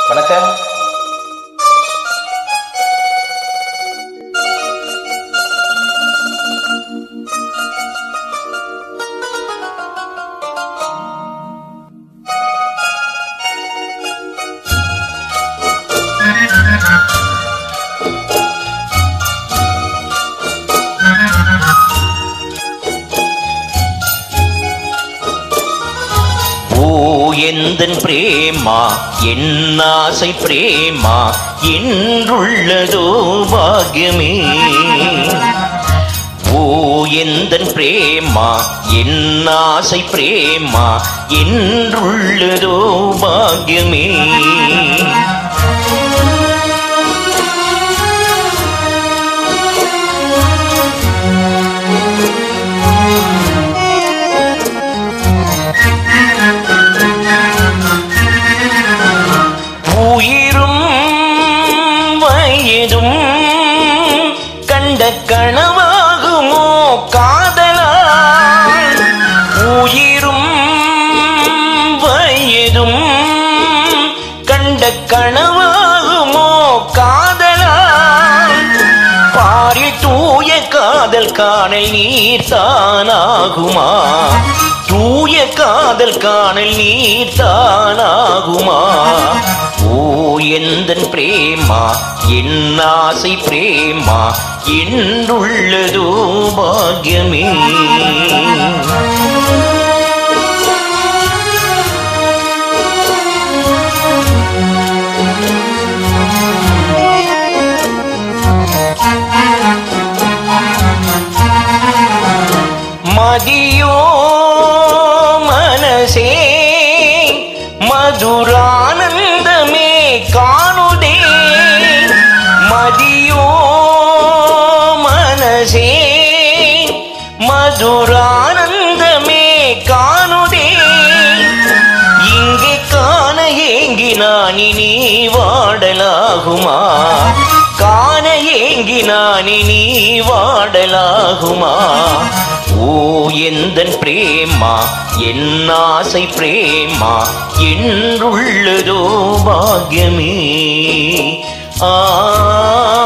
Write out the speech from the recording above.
வணக்கம் ஓ எந்தன் பிரேமா என் ஆசை பிரேமா என்றுள்ளதோ பாக்யமே ஓ எந்தன் பிரேமா என் ஆசை பிரேமா என்றுள்ளதோ பாக்யமே உயிரும் வயதும் கண்ட கனவாகுமோ காதலா உயிரும் வயதும் கண்ட கனவாகுமோ காதலா பாரி தூய காதல் காணல் நீர் தானாகுமா தூய காதல் காணல் நீர் தானாகுமா ஓ எந்தன் பிரேமா என் ஆசை பிரேமா என்றுள்ளதோ பாக்யமே மதியோ மனசே மதுரானந்தமே காணுதே மதியோ மனசே மதுரானந்தமே காணுதே இங்கே காண ஏங்கி நான் இனி வாடலாகுமா காண ஏங்கி நான் இனி வாடலாகுமா ஓ எந்தன் பிரேமா என் ஆசை பிரேமா என்றுள்ளதோ பாக்யமே ஆ